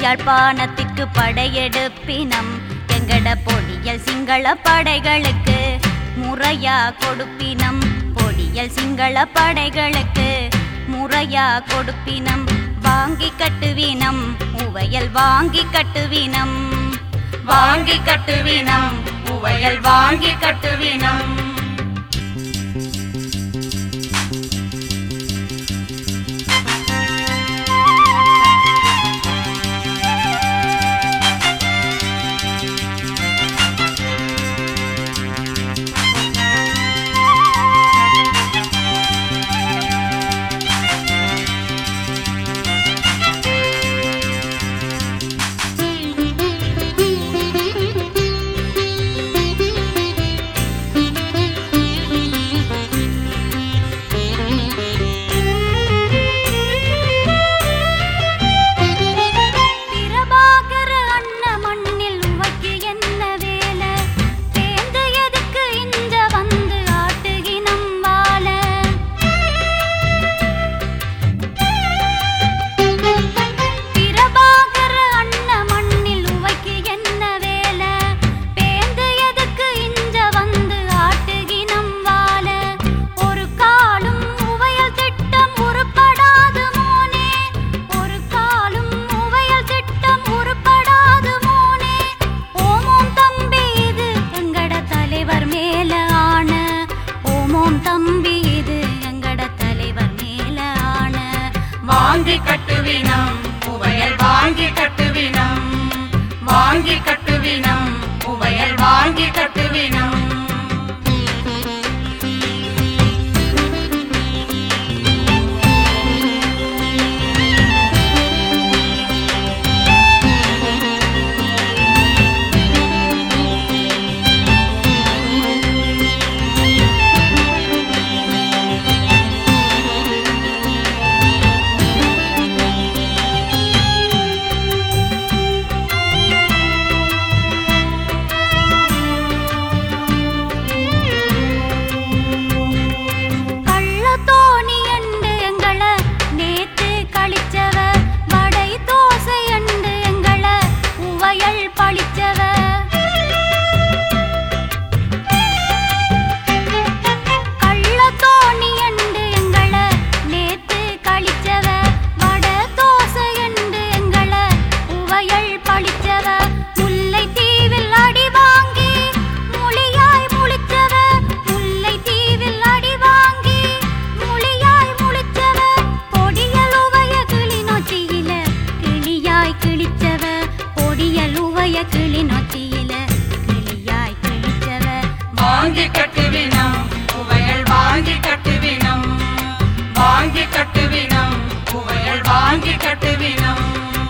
யாழ்ப்பாணத்திற்கு படையெடுப்பினம் எங்கட பொடியல் சிங்கள படைகளுக்கு முறையா கொடுப்பினம் பொடியல் சிங்கள படைகளுக்கு முறையா கொடுப்பினம் வாங்கி கட்டுவினம் உவையல் வாங்கி கட்டுவினம் வாங்கி கட்டுவினம் உவையல் வாங்கி கட்டுவினம் பிரபாகர அண்ண மண்ணில் உவைக்கு என்ன வேலை பேந்து எதுக்கு இங்க வந்து ஆட்டுகினம் வாழ பிரபாகர அண்ண மண்ணில் உவைக்கு என்ன வேலை பேந்து எதுக்கு இங்க வந்து ஆட்டுகினம் வாழ ஒரு காலும் உவையல் திட்டம் உருப்படாது மோனே ஒரு காலும் உவையல் திட்டம் உருப்படாது மோனே ஓமோம் தம்பி இது எங்கட தலைவர் மேல ஆன ஓமோம் தம்பி இது எங்கட தலைவர் மேல ஆன வாங்கி கட்டுவினம் உவையல் வாங்கி கட்டுவினம் வாங்கி கட்டுவினம் உவையல் வாங்கி கட்டுவினம் கள்ள தோணி எண்டு எங்கள நேத்து கழிச்சவ வடை தோசை எண்டு எங்கள உவையல் பழிச்சவ கள்ள தோணி எண்டு எங்கள நேத்து கழிச்சவ வட தோசை எண்டு எங்கள உவையல் பழிச்சவ முல்லை தீவில் அடி வாங்கி மொழியாய் முழிச்சவ முல்லை தீவில் அடி வாங்கி மொழியாய் முழிச்சவ பொடியல் உவைய கிளி நொச்சியில கிளியாய் கிழிச்சவ பொடியல் உவைய கிளி நொச்சியில கிளியாய் கிழிச்சவ வாங்கி கட்டுவினம் உவையல் வாங்கி கட்டுவினம் வாங்கி கட்டுவினம் உவையல் வாங்கி கட்டுவினம்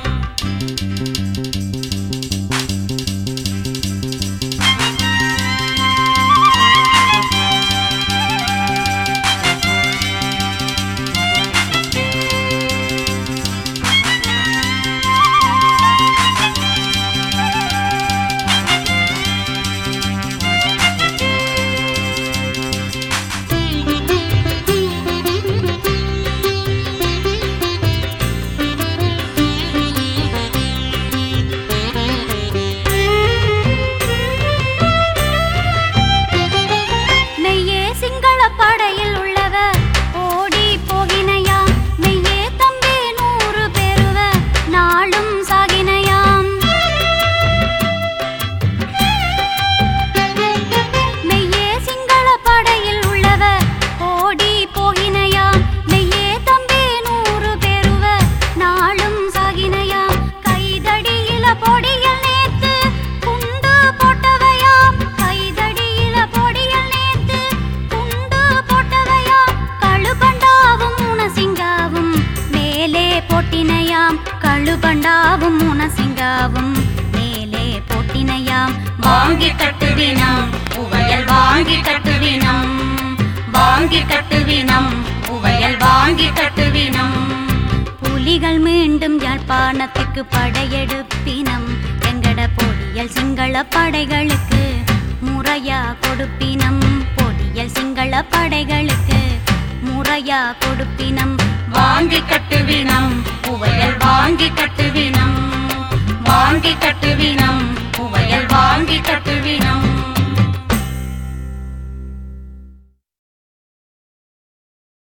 மெய்யே சிங்கள படையில் உள்ளவ ஓடி போகினையாம் மெய்யே தம்பி நூறு பெறுவ நாளும் சாகினையாம் மெய்யே சிங்கள படையில் உள்ளவ ஓடி போகினையாம் மெய்யே தம்பி நூறு பெறுவ நாளும் சாகினையாம் கைதடியில பொடியில் நேத்து குண்டு போட்டவையாம் கைதடியில பொடியில் நேத்து குண்டு போட்டவையாம் கழுபண்டாவும் உணசிங்காவும் மேலே போட்டினையாம் கழுபண்டாவும் உணசிங்காவும் மேலே போட்டினையாம் வாங்கி கட்டுவினம் உவையல் வாங்கி கட்டுவினம் வாங்கி கட்டுவினம் உவையல் வாங்கி கட்டுவினம் புலிகள் மீண்டும் யாழ்ப்பாணத்துக்கு படையெடுப்பினம் எங்கட பொடியல் சிங்கள படைகளுக்கு முறையா கொடுப்பினம் பொடியல் சிங்கள படைகளுக்கு முறையா கொடுப்பினம் வாங்கி கட்டுவினம் உவையல் வாங்கி கட்டுவினம் வாங்கி கட்டுவினம்